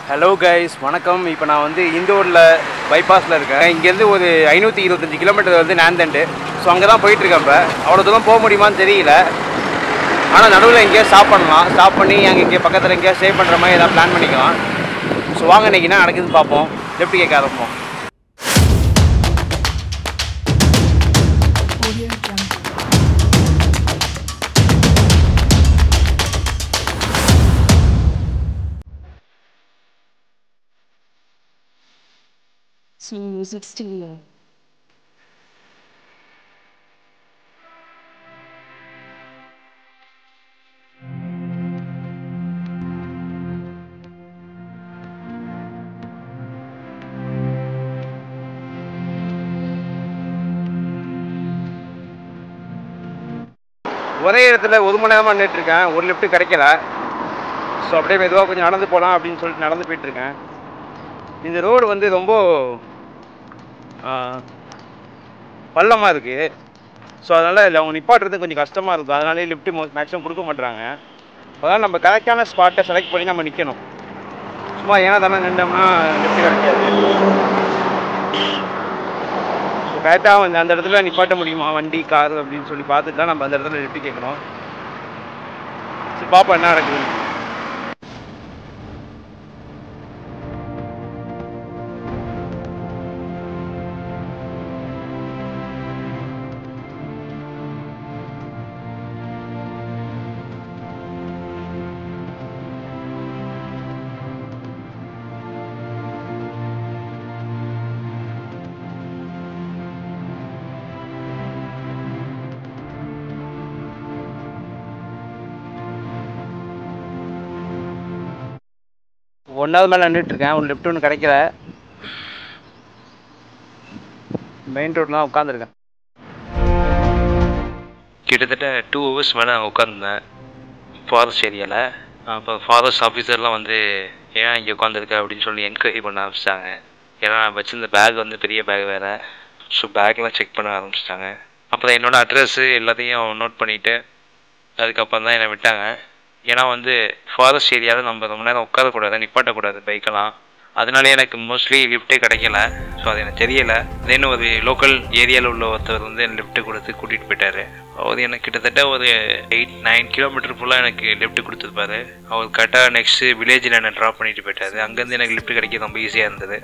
Hello guys வணக்கம் இப்போ நான் வந்து இந்தூரில் பைபாஸில் இருக்கேன் இங்கேருந்து ஒரு ஐநூற்றி இருபத்தஞ்சி கிலோமீட்டர் வந்து நேந்தண்டு ஸோ அங்கே தான் போயிட்டுருக்கேன் இப்போ அவ்வளோ தூரம் போக முடியுமான்னு தெரியல ஆனால் நடுவில் எங்கேயோ ஸ்டாப் பண்ணலாம் ஸ்டாப் பண்ணி அங்கே இங்கே பக்கத்தில் எங்கேயோ ஸ்டே பண்ணுற மாதிரி ஏதாவது பிளான் பண்ணிக்கலாம் ஸோ வாங்க இன்னைக்கு என்ன நடக்குதுன்னு பார்ப்போம் லெஃப்ட் கேட்க ஆரம்பிப்போம் Audio Jungle. Small Music Studio. ஒரே இடத்துல ஒரு மணி நேரமாக நின்றுட்டுருக்கேன் ஒரு லிஃப்ட்டு கிடைக்கல ஸோ அப்படியே மெதுவாக கொஞ்சம் நடந்து போகலாம் அப்படின்னு சொல்லிட்டு நடந்து போயிட்டுருக்கேன் இந்த ரோடு வந்து ரொம்ப பள்ளமாக இருக்குது ஸோ அதனால் இல்லை அவங்க நிப்பாட்டுறது கொஞ்சம் கஷ்டமாக இருக்கும் அதனாலே லிஃப்ட்டு மோ மேக்ஸிமம் கொடுக்க மாட்றாங்க அதனால் நம்ம கரெக்டான ஸ்பாட்டை செலக்ட் பண்ணி நம்ம நிற்கணும் சும்மா ஏன்னா தானே நின்றோம்னா லிஃப்ட் கிடைக்காது ஸோ கரெக்டாக வந்து அந்த இடத்துல நிப்பாட்ட முடியுமா வண்டி கார் அப்படின்னு சொல்லி பார்த்துட்டு தான் நம்ம அந்த இடத்துல லிஃப்ட் கேட்கணும் சரி பாப்பா என்ன நடக்குது ஒன்றாவது மேலே நின்றுட்டுருக்கேன் ஒரு லிஃப்ட் ஒன்று கிடைக்கல மெயின் ரோட்லாம் உட்காந்துருக்கேன் கிட்டத்தட்ட டூ ஹவர்ஸ் மேலே நான் உட்காந்துருந்தேன் ஃபாரஸ்ட் ஏரியாவில் அப்போ ஃபாரஸ்ட் ஆஃபீஸர்லாம் வந்து ஏன் இங்கே உட்காந்துருக்க அப்படின்னு சொல்லி என்கொயரி பண்ண ஆரம்பிச்சிட்டாங்க ஏன்னா நான் வச்சிருந்த பேக் வந்து பெரிய பேக் வேறு ஸோ பேக்லாம் செக் பண்ண ஆரம்பிச்சிட்டாங்க அப்புறம் என்னோடய அட்ரஸ்ஸு எல்லாத்தையும் நோட் பண்ணிவிட்டு அதுக்கப்புறம் தான் என்னை விட்டாங்க ஏன்னா வந்து ஃபாரஸ்ட் ஏரியாவில் நம்ம ரொம்ப நேரம் உட்காரக்கூடாது நிப்பாட்டக்கூடாது பைக்கெல்லாம் அதனாலே எனக்கு மோஸ்ட்லி லிஃப்ட்டே கிடைக்கல ஸோ அது எனக்கு தெரியல தென் ஒரு லோக்கல் ஏரியாவில் உள்ள ஒருத்தர் வந்து லிஃப்ட்டு கொடுத்து கூட்டிகிட்டு போயிட்டாரு அவர் எனக்கு கிட்டத்தட்ட ஒரு எயிட் நைன் கிலோமீட்டர் ஃபுல்லாக எனக்கு லிஃப்ட் கொடுத்துருப்பாரு அவர் கரெக்டாக நெக்ஸ்ட்டு வில்லேஜில் என்னை ட்ராப் பண்ணிட்டு போயிட்டாரு அங்கேருந்து எனக்கு லிஃப்ட் கிடைக்க ரொம்ப ஈஸியாக இருந்தது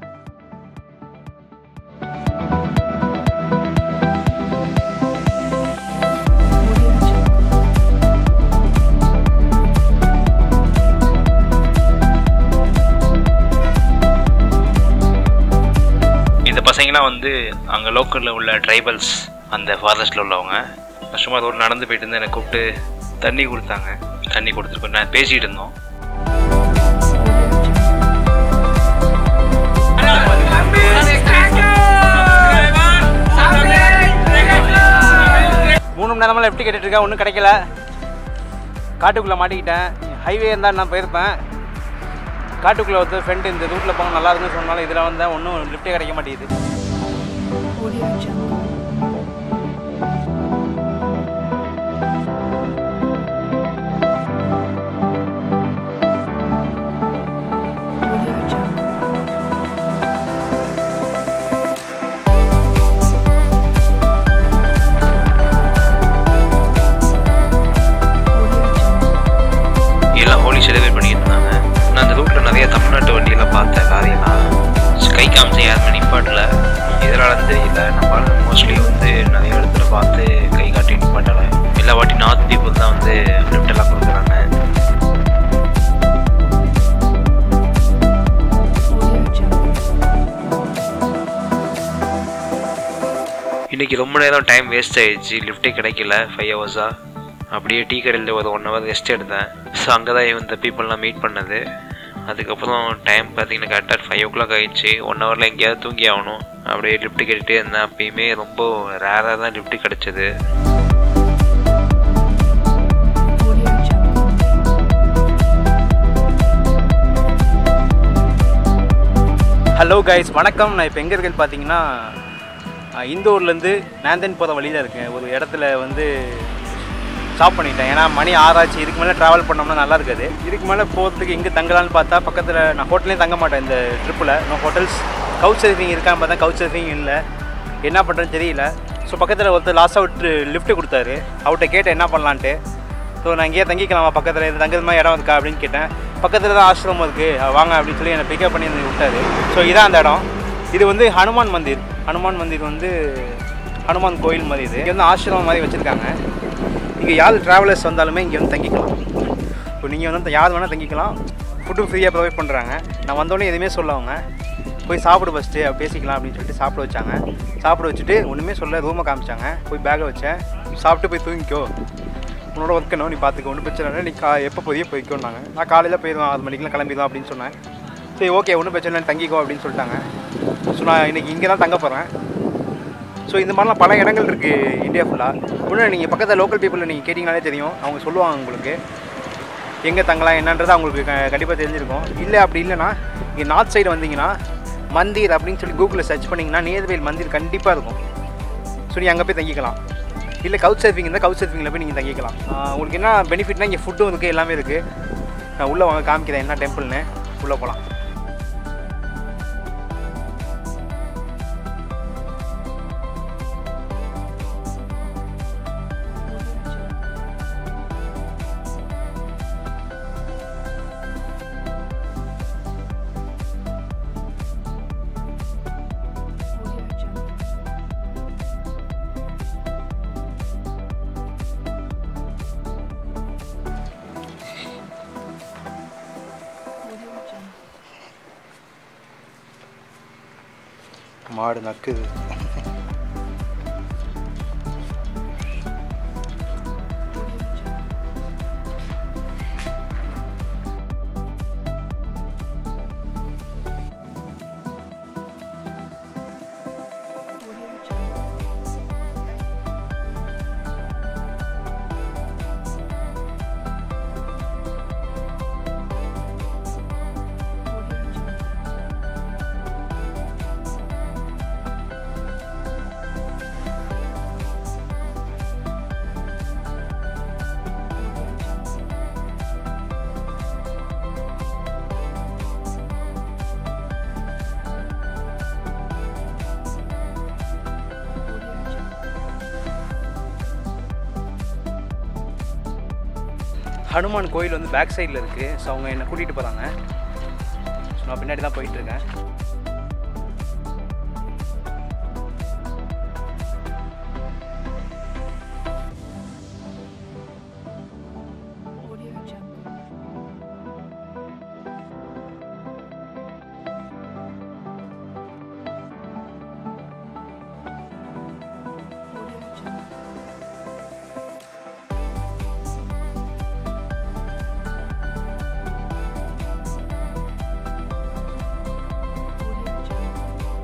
Audio Jungle. இந்த பசங்களாம் வந்து அங்கே லோக்கலில் உள்ள ட்ரைபல்ஸ் அந்த ஃபாரஸ்ட்டில் உள்ளவங்க நான் சும்மா ரோடு நடந்து போயிட்டு இருந்து என்னை கூப்பிட்டு தண்ணி கொடுத்தாங்க தண்ணி கொடுத்துட்டு நான் பேசிகிட்டு இருந்தோம் Audio Jungle. மூணு மணி நேரமாக லெஃப்ட் கேட்டுட்ருக்கேன் ஒன்றும் கிடைக்கல காட்டுக்குள்ளே மாட்டிக்கிட்டேன் ஹைவே இருந்தால் நான் போயிருப்பேன் காட்டுக்குள்ளே ஒருத்தர் ஃப்ரெண்டு இந்த ரூட்டில் போக நல்லா இருக்குன்னு சொன்னாலும் இதில் வந்தால் ஒன்றும் லிஃப்ட்டே கிடைக்க மாட்டேங்குது Audio Jungle. Audio Jungle. Audio Jungle. எல்லாம் ஹோலி செலிப்ரேட் பண்ணிட்டு இருந்தாங்க நான் அந்த ரூட்டில் நிறைய தமிழ்நாட்டு வண்டியெல்லாம் பார்த்தேன் லாரியெல்லாம் கை காமிச்ச யாருமே நிப்பாட்டல எதனாலன்னு தெரியல நம்ம மோஸ்ட்லி வந்து நிறைய இடத்துல பார்த்து கை காட்டி நிப்பாட்டலை எல்லா வாட்டி நார்த் பீப்புள் தான் வந்து லிஃப்ட் எல்லாம் கொடுக்குறாங்க Audio Jungle. இன்னைக்கு ரொம்ப நேரம் டைம் வேஸ்ட் ஆயிடுச்சு லிஃப்ட்டே கிடைக்கல ஃபைவ் ஹவர்ஸாக அப்படியே டீ கடையில் ஒரு ஒன் ஹவர் ரெஸ்ட் எடுத்தேன் ஸோ அங்கே தான் இந்த பீப்புளெலாம் மீட் பண்ணது அதுக்கப்புறம் டைம் பார்த்தீங்கன்னா கரெக்டாக ஃபைவ் ஓ கிளாக் ஆயிடுச்சு ஒன் ஹவரில் எங்கேயாவது தூங்கி ஆகணும் அப்படியே லிஃப்ட் கேட்டுகிட்டே இருந்தேன் அப்பயுமே ரொம்ப ரேராக தான் லிஃப்ட் கிடச்சிது Audio Jungle. ஹலோ கைஸ் வணக்கம் நான் இப்போ எங்கே இருக்கேன்னு பார்த்தீங்கன்னா அஹ், இந்த ஊர்லேருந்து நேந்தன் போகிற வழியில் இருக்கேன் ஒரு இடத்துல வந்து ஸ்டாப் பண்ணிட்டேன் ஏன்னா மணி ஆறாச்சு இதுக்கு மேலே ட்ராவல் பண்ணோம்னா நல்லா இருக்காது இதுக்கு மேலே போகிறதுக்கு எங்கே தங்கலான்னு பார்த்தா பக்கத்தில் நான் ஹோட்டல்லையும் தங்க மாட்டேன் இந்த ட்ரிப்பில் நான் ஹோட்டல்ஸ் கவுச் சர்ஃபிங் இருக்கான்னு பார்த்தா கவுச் சர்ஃபிங் இல்லை என்ன பண்ணுறேன்னு தெரியல ஸோ பக்கத்தில் ஒருத்தர் லாஸ்ட் அவுட் லிஃப்ட் கொடுத்தாரு அவர்கிட்ட கேட்டேன் என்ன பண்ணலான்ட்டு ஸோ நான் இங்கேயே தங்கிக்கலாமா பக்கத்தில் இது தங்குறது மாதிரி இடம் இருக்கா அப்படின்னு கேட்டேன் பக்கத்தில் தான் ஆசிரமம் இருக்குது வாங்க அப்படின்னு சொல்லி என்னை பிக்கப் பண்ணி வந்து விட்டாரு ஸோ இதான் அந்த இடம் இது வந்து ஹனுமான் மந்திர் ஹனுமான் மந்திர் வந்து ஹனுமான் கோயில் மாதிரி இது இங்கே வந்து ஆசிரமம் மாதிரி வச்சுருக்காங்க இங்கே யார் ட்ராவலர்ஸ் வந்தாலுமே இங்கே வந்து தங்கிக்கலாம் இப்போ நீங்கள் வந்து யார் வேணால் தங்கிக்கலாம் ஃபுட்டும் ஃப்ரீயாக ப்ரொவைட் பண்ணுறாங்க நான் வந்தோடனே எதுவுமே சொல்ல அவங்க போய் சாப்பிடு ஃபஸ்ட்டு பேசிக்கலாம் அப்படின்னு சொல்லிட்டு சாப்பிட வச்சாங்க சாப்பிட வச்சுட்டு ஒன்றுமே சொல்ல ரூமை காமிச்சாங்க போய் பேக்கை வச்சேன் சாப்பிட்டு போய் தூங்கிக்கோ உன்னோட ஒர்க் என்ன நீ பார்த்துக்கோ ஒன்றும் பிரச்சனை இல்லை நீ கா எப்போ போதியோ போய்க்கோன்னாங்க நான் காலையில் போயிடுவேன் ஆறு மணிக்கெலாம் கிளம்பிடுவோம் அப்படின்னு சொன்னேன் சரி ஓகே ஒன்றும் பிரச்சனை இல்லை தங்கிக்கோ அப்படின்னு சொல்லிட்டாங்க ஸோ நான் இன்றைக்கி இங்கே தான் தங்க போகிறேன் ஸோ இந்த மாதிரிலாம் பல இடங்கள் இருக்குது இந்தியா ஃபுல்லாக ஒன்று நீங்கள் பக்கத்தில் லோக்கல் பீப்புளில் நீங்கள் கேட்டிங்கனாலே தெரியும் அவங்க சொல்லுவாங்க உங்களுக்கு எங்கே தங்கலாம் என்னன்றது அவங்களுக்கு கண்டிப்பாக தெரிஞ்சிருக்கும் இல்லை அப்படி இல்லைன்னா இங்கே நார்த் சைடு வந்தீங்கன்னா மந்திர் அப்படின்னு சொல்லி கூகுளில் சர்ச் பண்ணிங்கன்னா நியர்பைல் மந்திர் கண்டிப்பாக இருக்கும் ஸோ நீ அங்கே போய் தங்கிக்கலாம் இல்லை கவுச் சர்ஃபிங் இருந்தால் கவுச் சர்ஃபிங்கில் போய் நீங்கள் தங்கிக்கலாம் ஆஹ் உங்களுக்கு என்ன பெனிஃபிட்னா இங்கே ஃபுட்டும் இருக்குது எல்லாமே இருக்குது நான் உள்ளே வாங்க காமிக்கிறேன் என்ன டெம்பிள்னு உள்ளே போகலாம் Audio Jungle. Audio Jungle. மாடு நக்குது Audio Jungle. Audio Jungle. Audio Jungle. Audio Jungle. Audio Jungle. Hanuman கோயில் வந்து பேக் சைடில் இருக்குது ஸோ அவங்க என்னை கூட்டிகிட்டு போகிறாங்க ஸோ நான் பின்னாடி தான் போயிட்டுருக்கேன் Audio Jungle. Audio Jungle. Audio Jungle.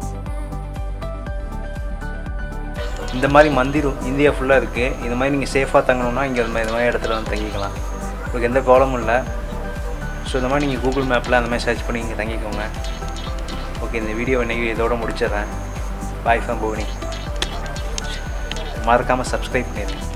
இந்த மாதிரி மந்திர் இந்தியா ஃபுல்லாக இருக்குது இந்த மாதிரி நீங்கள் சேஃபாக தங்கணும்னா இங்கே இந்த மாதிரி இந்த மாதிரி இடத்துல வந்து தங்கிக்கலாம் உங்களுக்கு எந்த ப்ராப்ளமும் இல்லை ஸோ இந்த மாதிரி நீங்கள் கூகுள் மேப்பில் அந்த மாதிரி சர்ச் பண்ணி இங்கே தங்கிக்கோங்க ஓகே இந்த வீடியோ இன்னைக்கு இதோட முடிச்சிடுறேன் பாய் ஃப்ரம் புவனி மறக்காமல் சப்ஸ்கிரைப் பண்ணிடுங்க